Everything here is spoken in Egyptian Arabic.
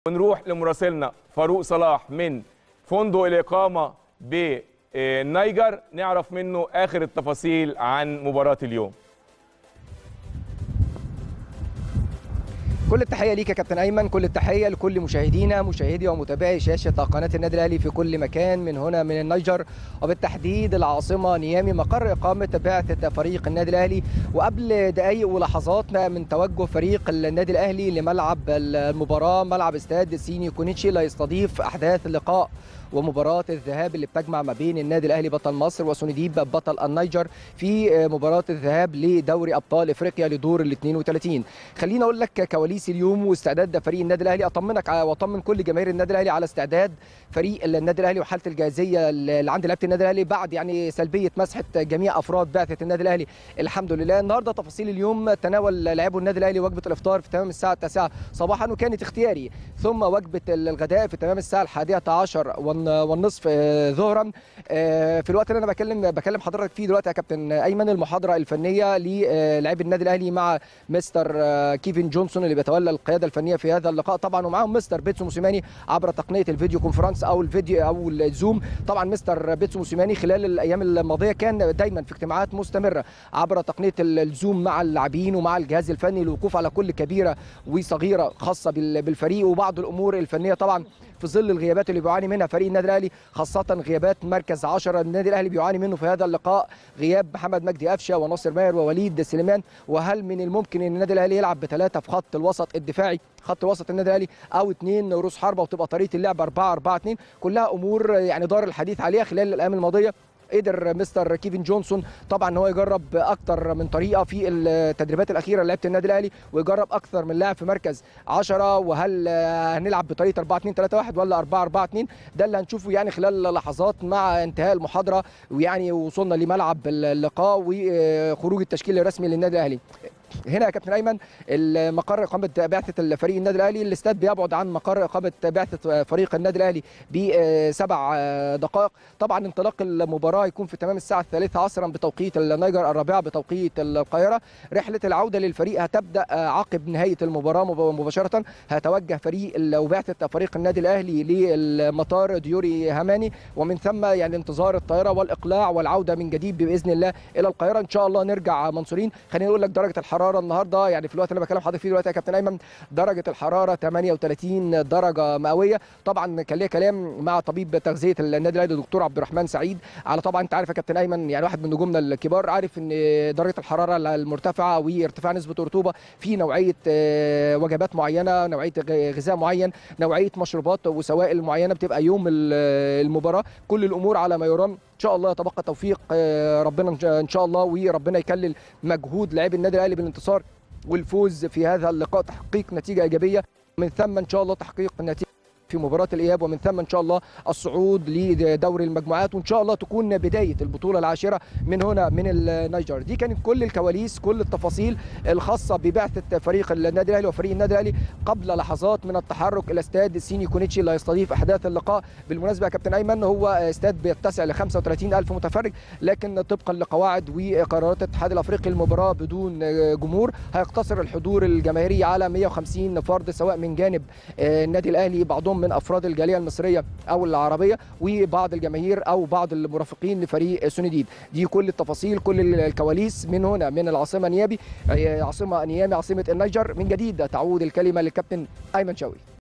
ونروح لمراسلنا فاروق صلاح من فندق الإقامة بالنيجر نعرف منه آخر التفاصيل عن مباراة اليوم كل التحيه ليك يا كابتن ايمن كل التحيه لكل مشاهدينا مشاهدي ومتابعي شاشه قناه النادي الاهلي في كل مكان من هنا من النيجر وبالتحديد العاصمه نيامي مقر اقامه بعثه فريق النادي الاهلي وقبل دقائق ولحظات من توجه فريق النادي الاهلي لملعب المباراه ملعب استاد سيني كونيتشي لا يستضيف احداث اللقاء ومباراة الذهاب اللي بتجمع ما بين النادي الأهلي بطل مصر وسونديب بطل النيجر في مباراة الذهاب لدوري أبطال إفريقيا لدور ال 32 خليني أقول لك كواليس اليوم واستعداد فريق النادي الأهلي أطمنك وأطمن كل جماهير النادي الأهلي على استعداد فريق النادي الأهلي وحالة الجاهزية اللي عند لعيبة النادي الأهلي بعد يعني سلبية مسحة جميع أفراد بعثة النادي الأهلي الحمد لله النهاردة تفاصيل اليوم تناول لاعبو النادي الأهلي وجبة الإفطار في تمام الساعة 9 صباحا وكانت اختياري ثم وجبة الغداء في تمام الساعة الحادية عشر والنصف ظهرا في الوقت اللي انا بكلم بكلم حضرتك فيه دلوقتي يا كابتن ايمن المحاضره الفنيه للاعبي النادي الاهلي مع مستر كيفن جونسون اللي بيتولى القياده الفنيه في هذا اللقاء طبعا ومعاهم مستر بيتسو موسيماني عبر تقنيه الفيديو كونفرنس او الفيديو او الزوم طبعا مستر بيتسو موسيماني خلال الايام الماضيه كان دايما في اجتماعات مستمره عبر تقنيه الزوم مع اللاعبين ومع الجهاز الفني للوقوف على كل كبيره وصغيره خاصه بالفريق وبعض الامور الفنيه طبعا في ظل الغيابات اللي بيعاني منها فريق النادي الاهلي خاصه غيابات مركز 10 النادي الاهلي بيعاني منه في هذا اللقاء غياب محمد مجدي قفشه وناصر ماهر ووليد سليمان وهل من الممكن ان النادي الاهلي يلعب بثلاثه في خط الوسط الدفاعي خط الوسط النادي الاهلي او اثنين رؤوس حربه وتبقى طريقه اللعب 4 4 2 كلها امور يعني دار الحديث عليها خلال الايام الماضيه قدر مستر كيفن جونسون طبعا ان هو يجرب اكتر من طريقه في التدريبات الاخيره لعيبه النادي الاهلي ويجرب اكثر من لاعب في مركز 10 وهل هنلعب بطريقه 4 2 3 1 ولا 4 4 2 ده اللي هنشوفه يعني خلال لحظات مع انتهاء المحاضره ويعني وصلنا لملعب اللقاء وخروج التشكيل الرسمي للنادي الاهلي هنا يا كابتن ايمن المقر اقامه بعثه الفريق النادي الاهلي الاستاد بيبعد عن مقر اقامه بعثه فريق النادي الاهلي بسبع دقائق طبعا انطلاق المباراه يكون في تمام الساعه الثالثة عصرا بتوقيت النيجر الرابعه بتوقيت القاهره رحله العوده للفريق هتبدا عقب نهايه المباراه مباشره هيتوجه فريق وبعثه فريق النادي الاهلي للمطار ديوري هماني ومن ثم يعني انتظار الطائره والاقلاع والعوده من جديد باذن الله الى القاهره ان شاء الله نرجع منصورين خليني اقول لك درجه الحراره الحراره النهارده يعني في الوقت اللي بكلم حضرتك فيه دلوقتي يا كابتن ايمن درجه الحراره 38 درجه مئويه طبعا كان ليا كلام مع طبيب تغذيه النادي الاهلي الدكتور عبد الرحمن سعيد على طبعا انت عارف يا كابتن ايمن يعني واحد من نجومنا الكبار عارف ان درجه الحراره المرتفعه وارتفاع نسبه الرطوبه في نوعيه وجبات معينه نوعيه غذاء معين نوعيه مشروبات وسوائل معينه بتبقى يوم المباراه كل الامور على ما يرام ان شاء الله يتبقى توفيق ربنا ان شاء الله وربنا يكلل مجهود لاعبي النادي الاهلي بالانتصار والفوز في هذا اللقاء تحقيق نتيجه ايجابيه من ثم ان شاء الله تحقيق نتيجه في مباراه الاياب ومن ثم ان شاء الله الصعود لدوري المجموعات وان شاء الله تكون بدايه البطوله العاشره من هنا من النيجر دي كانت كل الكواليس كل التفاصيل الخاصه ببعثه فريق النادي الاهلي وفريق النادي الاهلي قبل لحظات من التحرك الى استاد سيني كونيتشي اللي هيستضيف احداث اللقاء بالمناسبه يا كابتن ايمن هو استاد بيتسع ل 35000 متفرج لكن طبقا لقواعد وقرارات الاتحاد الافريقي المباراه بدون جمهور هيقتصر الحضور الجماهيري على 150 فرد سواء من جانب النادي الاهلي بعضهم من افراد الجاليه المصريه او العربيه وبعض الجماهير او بعض المرافقين لفريق سونديب دي كل التفاصيل كل الكواليس من هنا من العاصمه نيابي عاصمه نيامي عاصمه النيجر من جديد تعود الكلمه للكابتن ايمن شوقي